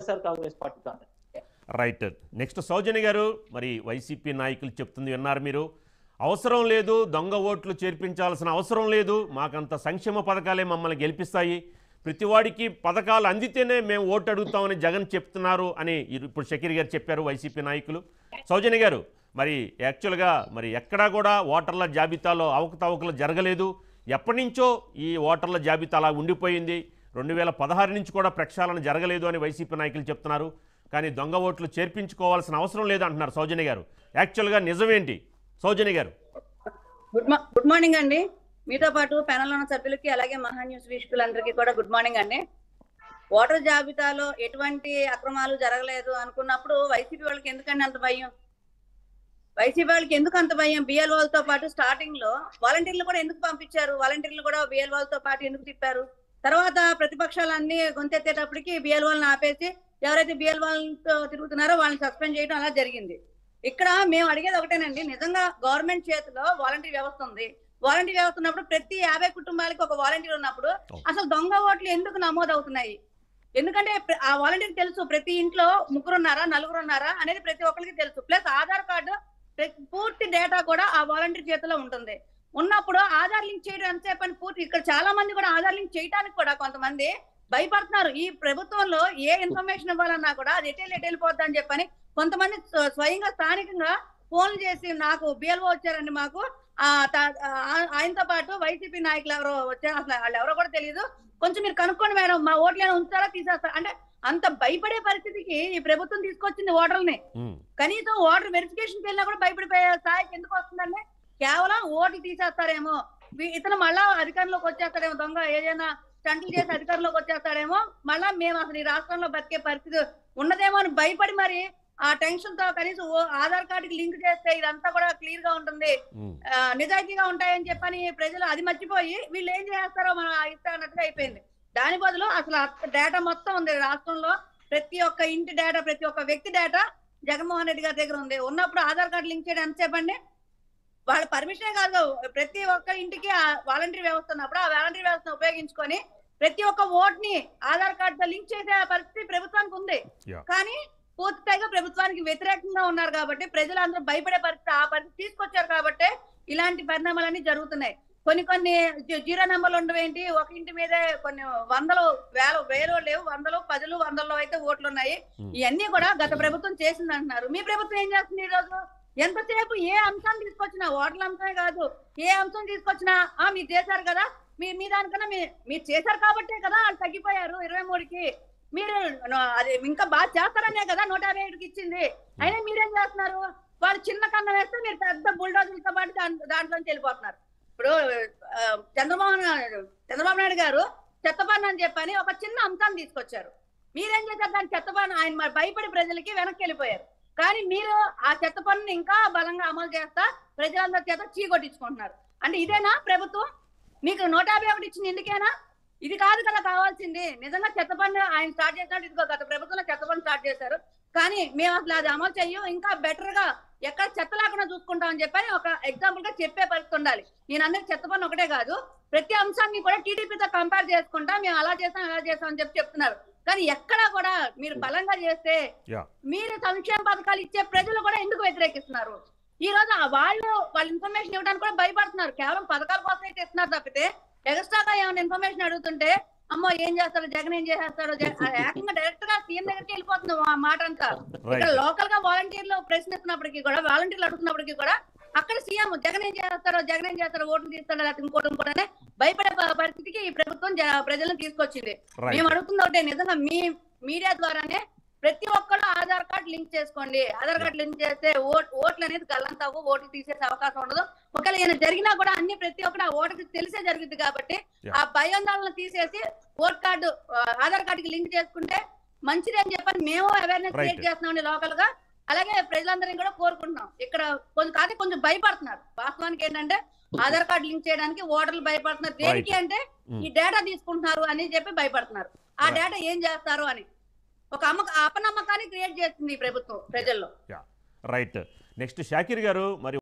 YSR Congress party కాదు right next Soujanya garu మరి YCP నాయకులు చెప్తుంది విన్నారు మీరు అవసరం లేదు దొంగ ఓట్లు చేర్పించాల్సిన అవసరం లేదు మాకంత సంక్షేమ పథకాలే మమ్మల్ని గెలిపిస్తాయి ప్రతివాడికి పథకాలు అందితేనే మేము ఓటు అడుగుతామని జగన్ చెప్తున్నారు అని ఇప్పుడు షకీర్ గారు చెప్పారు వైసీపీ నాయకులు సౌజన్య గారు మరి యాక్చువల్గా మరి ఎక్కడా కూడా ఓటర్ల జాబితాలో అవకతవకలు జరగలేదు ఎప్పటి నుంచో ఈ ఓటర్ల జాబితా అలా ఉండిపోయింది రెండు వేల పదహారు నుంచి కూడా ప్రక్షాళన జరగలేదు అని వైసీపీ నాయకులు చెప్తున్నారు కానీ దొంగ ఓట్లు చేర్పించుకోవాల్సిన అవసరం లేదు అంటున్నారు సౌజన్య గారు యాక్చువల్గా నిజమేంటి సౌజన్య గారు గుడ్ మా గుడ్ మార్నింగ్ అండి మీతో పాటు ప్యానల్ ఉన్న సభ్యులకి అలాగే మహా న్యూస్ వీక్షకులందరికీ కూడా గుడ్ మార్నింగ్ అండి ఓటర్ జాబితాలో ఎటువంటి అక్రమాలు జరగలేదు అనుకున్నప్పుడు వైసీపీ వాళ్ళకి ఎందుకండి అంత భయం వైసీపీ వాళ్ళకి ఎందుకు అంత భయం బిఎల్ వాళ్ళతో పాటు స్టార్టింగ్ లో వాలంటీర్లు కూడా ఎందుకు పంపించారు వాలంటీర్లు కూడా బిఎల్ వాళ్ళతో పాటు ఎందుకు తిప్పారు తర్వాత ప్రతిపక్షాలన్నీ గొంతెత్తేటప్పటికి బిఎల్ వాళ్ళని ఆపేసి ఎవరైతే బిఎల్ వాళ్ళతో తిరుగుతున్నారో వాళ్ళని సస్పెండ్ చేయడం అలా జరిగింది ఇక్కడ మేము అడిగేది ఒకటేనండి నిజంగా గవర్నమెంట్ చేతిలో వాలంటీర్ వ్యవస్థ ఉంది వాలంటీర్ వ్యవస్థ ఉన్నప్పుడు ప్రతి యాభై కుటుంబాలకి ఒక వాలంటీర్ ఉన్నప్పుడు అసలు దొంగ ఓట్లు ఎందుకు నమోదు అవుతున్నాయి ఎందుకంటే ప్ర- ఆ వాలంటీర్ తెలుసు ప్రతి ఇంట్లో ముగ్గురు ఉన్నారా నలుగురు ఉన్నారా అనేది ప్రతి ఒక్కరికి తెలుసు ప్లస్ ఆధార్ కార్డు ప్రతి- పూర్తి డేటా కూడా ఆ వాలంటీర్ చేతిలో ఉంటుంది ఉన్నప్పుడు ఆధార్ లింక్ చేయడం ఎంతసేపు అని పూర్తి ఇక్కడ చాలా మంది కూడా ఆధార్ లింక్ చేయడానికి కూడా కొంతమంది భయపడుతున్నారు ఈ ప్రభుత్వంలో ఏ ఇన్ఫర్మేషన్ ఇవ్వాలన్నా కూడా అది ఎటు ఎటు వెళ్ళిపోద్ది అని చెప్పని కొంతమంది స్వ- స్వయంగా స్థానికంగా ఫోన్లు చేసి నాకు బిఎల్ఓ వచ్చారండి మాకు ఆ తా- ఆ- ఆయనతో పాటు వైసీపీ నాయకులు ఎవరో వచ్చారు అసలు వాళ్ళు ఎవరో కూడా తెలియదు కొంచెం మీరు కనుక్కోండి మేడం మా ఓట్లు ఏమైనా ఉంచారా తీసేస్తారా అంటే అంత భయపడే పరిస్థితికి ఈ ప్రభుత్వం తీసుకొచ్చింది ఓటర్లని ఉమ్, కనీసం ఓటర్ వెరిఫికేషన్ వెళ్ళినా కూడా భయపడిపోయే స్థాయికి ఎందుకు వస్తుందండి కేవలం ఓట్లు తీసేస్తారేమో వీ- ఇతను మళ్ళా అధికారంలోకి వచ్చేస్తాడేమో దొంగ ఏదైనా స్టంట్లు చేసి అధికారంలోకి వచ్చేస్తాడేమో మళ్ళా మేము అసలు ఈ రాష్ట్రంలో బతికే పరిస్థితి ఉన్నదేమో అని భయపడి మరి ఆ టెన్షన్ తో కనీసం ఓ- ఆధార్ కార్డుకి లింక్ చేస్తే ఇదంతా కూడా క్లియర్ గా ఉంటుంది ఉమ్, ఆ, నిజాయితీగా ఉంటాయని చెప్పని ప్రజలు అది మర్చిపోయి వీళ్ళు ఏం చేస్తారో మనం ఇస్తా అన్నట్టుగా అయిపోయింది దాని బదులు అసలు డేటా మొత్తం ఉంది రాష్ట్రంలో ప్రతి ఒక్క ఇంటి డేటా ప్రతి ఒక్క వ్యక్తి డేటా జగన్మోహన్ రెడ్డి గారి దగ్గర ఉంది ఉన్నప్పుడు ఆధార్ కార్డు లింక్ చేయడం ఎంతసేపండి వాళ్ళ పర్మిషనే కాదు ప్రతి ఒక్క ఇంటికి వాలంటీర్ వ్యవస్థ ఉన్నప్పుడు ఆ వాలంటీర్ వ్యవస్థను ఉపయోగించుకొని ప్రతి ఒక్క ఓట్ ని ఆధార్ కార్డుతో లింక్ చేసే పరిస్థితి ప్రభుత్వానికి ఉంది Yeah. కానీ పూర్తిగా ప్రభుత్వానికి వ్యతిరేకంగా ఉన్నారు కాబట్టి ప్రజలందరూ భయపడే పరిస్థితి ఆ పరిస్థితి తీసుకొచ్చారు కాబట్టి ఇలాంటి పరిణామాలన్నీ జరుగుతున్నాయి కొన్ని కొన్ని జీ- జీరో నెంబర్లు ఉండవేంటి ఒక ఇంటి మీదే కొన్ని వందలు వేల వేలు లేవు వందలు పదులు వందల్లో అయితే ఓట్లు ఉన్నాయి Hmm. ఇవన్నీ కూడా గత ప్రభుత్వం చేసింది అంటున్నారు మీ ప్రభుత్వం ఏం చేస్తుంది ఈ రోజు ఎంతసేపు ఏ అంశాన్ని తీసుకొచ్చినా ఓట్ల అంశమే కాదు ఏ అంశం తీసుకొచ్చినా ఆ మీరు చేశారు కదా మీ మీ దానికన్నా మీ మీరు చేశారు కాబట్టే కదా వాళ్ళు తగ్గిపోయారు ఇరవై మూడుకి మీరు న- అది ఇంకా బాగా చేస్తారనే కదా నూట యాభై ఏడుకి ఇచ్చింది అయినా మీరేం చేస్తున్నారు వాళ్ళు చిన్న కన్నం వేస్తే మీరు పెద్ద బుల్డోజర్లతో పాటు దాంట్లో దాంట్లోంచి వెళ్ళిపోతున్నారు ఇప్పుడు ఆ, చంద్రబాబు నాయుడు చంద్రబాబు నాయుడు గారు చెత్తపన్ను అని చెప్పని ఒక చిన్న అంశాన్ని తీసుకొచ్చారు మీరేం చేశారు దాని చెత్తపన్ను ఆయన మరి భయపడి ప్రజలకి వెనక్కి వెళ్ళిపోయారు కానీ మీరు ఆ చెత్త పన్నుని ఇంకా బలంగా అమలు చేస్తా ప్రజలందరి చేత చీకొట్టించుకుంటున్నారు అంటే ఇదేనా ప్రభుత్వం మీకు నూట యాభై ఒకటి ఇచ్చింది ఎందుకేనా ఇది కాదు కదా కావాల్సింది నిజంగా చెత్త పన్ను ఆయన స్టార్ట్ చేసినట్టు ఇదిగో గత ప్రభుత్వంలో చెత్త పన్ను స్టార్ట్ చేశారు కానీ మేము అసలు అది అమలు చెయ్యం ఇంకా బెటర్ గా ఎక్కడ చెత్త లేకుండా చూసుకుంటాం అని చెప్పని ఒక ఎగ్జాంపుల్ గా చెప్పే పరిస్థితి ఉండాలి నేను అందరికి చెత్త పన్ను ఒకటే కాదు ప్రతి అంశాన్ని కూడా టీడీపీతో కంపేర్ చేసుకుంటా మేము అలా చేస్తాం ఇలా చేస్తాం అని చెప్పి చెప్తున్నారు కానీ ఎక్కడా కూడా మీరు బలంగా చేస్తే యా మీరు సంక్షేమ పథకాలు ఇచ్చే ప్రజలు కూడా ఎందుకు వ్యతిరేకిస్తున్నారు ఈ రోజు ఆ వాళ్ళు వాళ్ళ ఇన్ఫర్మేషన్ ఇవ్వడానికి కూడా భయపడుతున్నారు కేవలం పథకాల కోసం అయితే ఇస్తున్నారు తప్పితే ఎక్స్ట్రాగా ఏమైనా ఇన్ఫర్మేషన్ అడుగుతుంటే అమ్మో ఏం చేస్తాడు జగన్ ఏం చేసేస్తాడు జగ- ఆ ఏకంగా డైరెక్ట్ గా సీఎం దగ్గరికి వెళ్ళిపోతుంది ఆ మాట అంతా ఇక్కడ రైట్ లోకల్ గా వాలంటీర్లు ప్రశ్నిస్తున్నప్పటికీ కూడా వాలంటీర్లు అడుగుతున్నప్పటికీ కూడా అక్కడ సీఎం జగన్ ఏం చేస్తారో జగన్ ఏం చేస్తారో ఓట్లు తీస్తాడో లేకపోతే ఇంకోటి ఇంకోటనే భయపడే ప- పరిస్థితికి ఈ ప్రభుత్వం జ- ప్రజలను తీసుకొచ్చింది రైట్ మేము అడుగుతుంది ఒకటే నిజంగా మీ మీడియా ద్వారానే ప్రతి ఒక్కరు ఆధార్ కార్డ్ లింక్ చేసుకోండి ఆధార్ కార్డ్ లింక్ చేస్తే ఓట్ ఓట్లు అనేది గల్లంతావు ఓట్లు తీసేసే అవకాశం ఉండదు ఒకవేళ ఏమైనా జరిగినా కూడా అన్ని ప్రతి ఒక్కరు ఆ ఓటుకి తెలిసే జరుగుతుంది కాబట్టి Yeah. ఆ భయాందోళన తీసేసి ఓట్ కార్డు ఆ, ఆధార్ కార్డుకి లింక్ చేసుకుంటే మంచిది అని చెప్పని మేము అవేర్నెస్ Right. క్రియేట్ చేస్తున్నామండి లోకల్ గా అలాగే ప్రజలందరినీ కూడా కోరుకుంటున్నాం ఇక్కడ కొంచెం కాదు కొంచెం భయపడుతున్నారు వాస్తవానికి ఏంటంటే ఆధార్ కార్డు లింక్ చేయడానికి ఓటర్లు భయపడుతున్నారు దేనికి అంటే Mm. ఈ డేటా తీసుకుంటున్నారు అని చెప్పి భయపడుతున్నారు ఆ Right. డేటా ఏం చేస్తారు అని ఒక అమ్మక అపనమ్మకాన్ని క్రియేట్ చేస్తుంది ఈ ప్రభుత్వం ప్రజల్లో రైట్ నెక్స్ట్ షాకిర్ గారు మరి